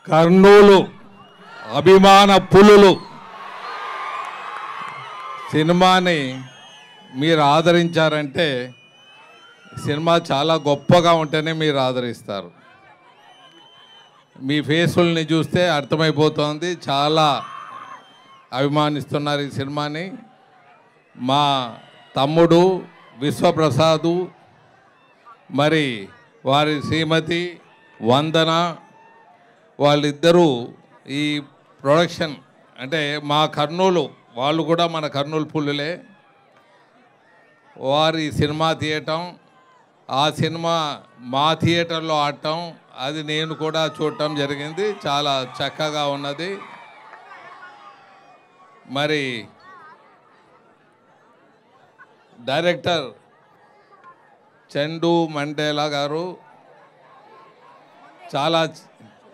కర్నూలు అభిమాన పులులు సినిమాని మీరు ఆదరించారంటే సినిమా చాలా గొప్పగా ఉంటేనే మీరు ఆదరిస్తారు మీ ఫేసుల్ని చూస్తే అర్థమైపోతోంది చాలా అభిమానిస్తున్నారు ఈ సినిమాని మా తమ్ముడు విశ్వప్రసాదు మరి వారి శ్రీమతి వందన వాళ్ళిద్దరూ ఈ ప్రొడక్షన్ అంటే మా కర్నూలు వాళ్ళు కూడా మన కర్నూలు పుల్లులే వారి సినిమా తీయటం ఆ సినిమా మా థియేటర్లో ఆడటం అది నేను కూడా చూడటం జరిగింది చాలా చక్కగా ఉన్నది మరి డైరెక్టర్ చందు మండేలా గారు చాలా చ-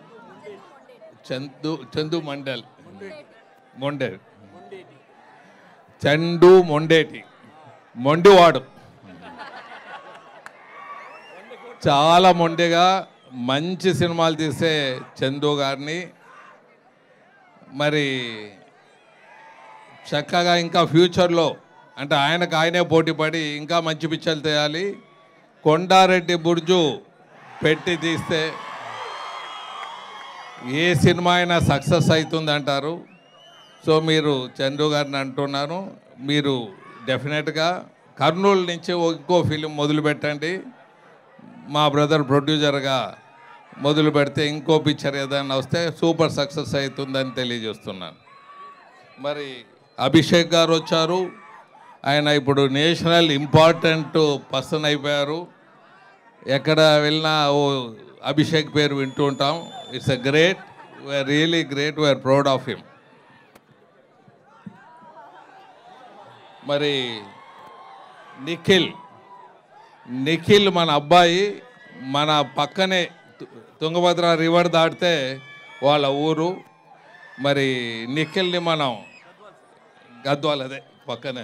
చందు చందు మండల్ మొండే చండు మొండేటి మొండివాడు చాలా మొండిగా మంచి సినిమాలు తీసే చందు గారిని మరి చక్కగా ఇంకా ఫ్యూచర్లో అంటే ఆయనకు ఆయనే పోటీపడి ఇంకా మంచి పిక్చర్లు తీయాలి కొండారెడ్డి బుర్జు పెట్టి తీస్తే ఏ సినిమా అయినా సక్సెస్ అవుతుంది అంటారు సో మీరు చందు గారిని అంటున్నాను మీరు డెఫినెట్గా కర్నూలు నుంచి ఓ- ఇంకో ఫిలిం మొదలు పెట్టండి మా బ్రదర్ ప్రొడ్యూసర్గా మొదలు పెడితే ఇంకో పిక్చర్ ఏదైనా వస్తే సూపర్ సక్సెస్ అవుతుందని తెలియజేస్తున్నాను మరి అభిషేక్ గారు వచ్చారు ఆయన ఇప్పుడు నేషనల్ ఇంపార్టెంట్ పర్సన్ అయిపోయారు ఎక్కడ వెళ్ళినా ఓ అభిషేక్ పేరు వింటూ ఉంటాం it's a great we are really great we are proud of him మరి నిఖిల్ నిఖిల్ మన అబ్బాయి మన పక్కనే తు- తుంగభద్ర రివర్ దాటితే వాళ్ళ ఊరు మరి నిఖిల్ని మనం గద్వాల్ అదే పక్కనే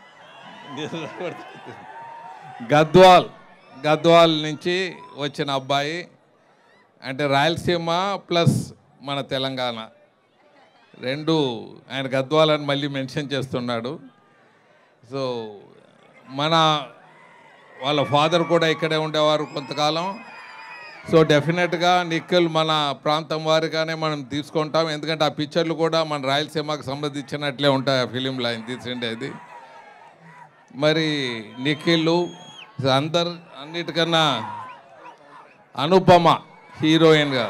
గద్వాల్ గద్వాల్ నుంచి వచ్చిన అబ్బాయి అంటే రాయలసీమ ప్లస్ మన తెలంగాణ రెండు ఆయన గద్వాల్ అని మళ్ళీ మెన్షన్ చేస్తున్నాడు సో మన వాళ్ళ ఫాదర్ కూడా ఇక్కడే ఉండేవారు కొంతకాలం సో డెఫినెట్గా నిఖిల్ మన ప్రాంతం వారిగానే మనం తీసుకుంటాం ఎందుకంటే ఆ పిక్చర్లు కూడా మన రాయలసీమకు సంబంధించినట్లే ఉంటాయి ఆ ఫిలింలో ఆయన తీసిండేది మరి నిఖిల్ అందరు అన్నిటికన్నా అనుపమ హీరోయిన్గా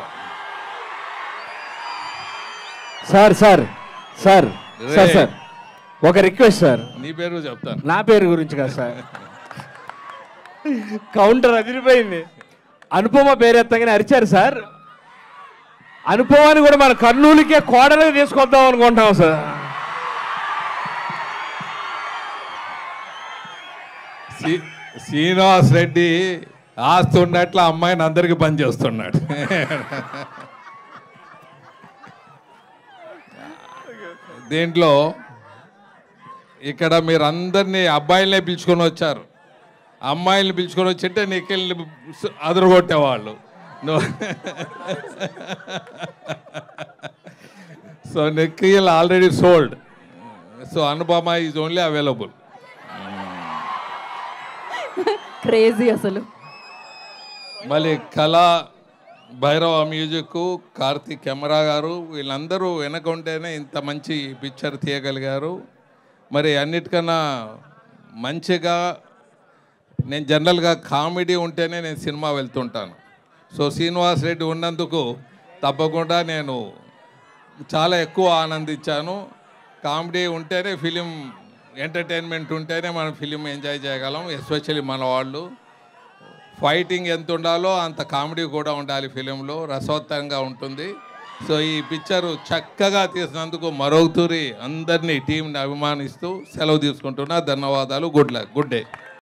సార్ సార్ సార్ సార్ రే. సార్ ఒక రిక్వెస్ట్ సార్ నీ పేరు చెప్తాను నా పేరు గురించి కాదు సార్ కౌంటర్ అదిరిపోయింది అనుపమ పేరు ఎత్తగానే అరిచారు సార్ అనుపమాని కూడా మన కర్నూలుకే కోడలుగా తీసుకొద్దాం అనుకుంటాం సార్ శ్రీ- శ్రీనివాస్ రెడ్డి ఆస్తి ఉన్నట్లు ఆ అమ్మాయిని అందరికీ పని చేస్తున్నాడు దీంట్లో ఇక్కడ మీరు అందరినీ అబ్బాయిలనే పిలుచుకొని వచ్చారు అమ్మాయిల్ని పిలుచుకొని వచ్చింటే నిఖిల్ని అదరగొట్టేవాళ్ళు నువ్వు so Nikhil already sold so Anupama is only available crazy అసలు మళ్ళీ కళ భైరవ మ్యూజిక్ కార్తీక్ కెమెరా గారు వీళ్ళందరూ వెనక ఉంటేనే ఇంత మంచి పిక్చర్ తీయగలిగారు మరి అన్నిటికన్నా మంచిగా నేను జనరల్గా కామెడీ ఉంటేనే నేను సినిమా వెళ్తుంటాను సో శ్రీనివాస్ రెడ్డి ఉన్నందుకు తప్పకుండా నేను చాలా ఎక్కువ ఆనందించాను కామెడీ ఉంటేనే ఫిలిం ఎంటర్టైన్మెంట్ ఉంటేనే మనం ఫిలిం ఎంజాయ్ చేయగలం ఎస్పెషల్లీ మన వాళ్ళు ఫైటింగ్ ఎంత ఉండాలో అంత కామెడీ కూడా ఉండాలి ఫిలింలో రసవత్తంగా ఉంటుంది సో ఈ పిక్చరు చక్కగా తీసినందుకు మరొకతూరి అందరినీ టీంని అభిమానిస్తూ సెలవు తీసుకుంటున్నా ధన్యవాదాలు గుడ్ లక్ గుడ్ డే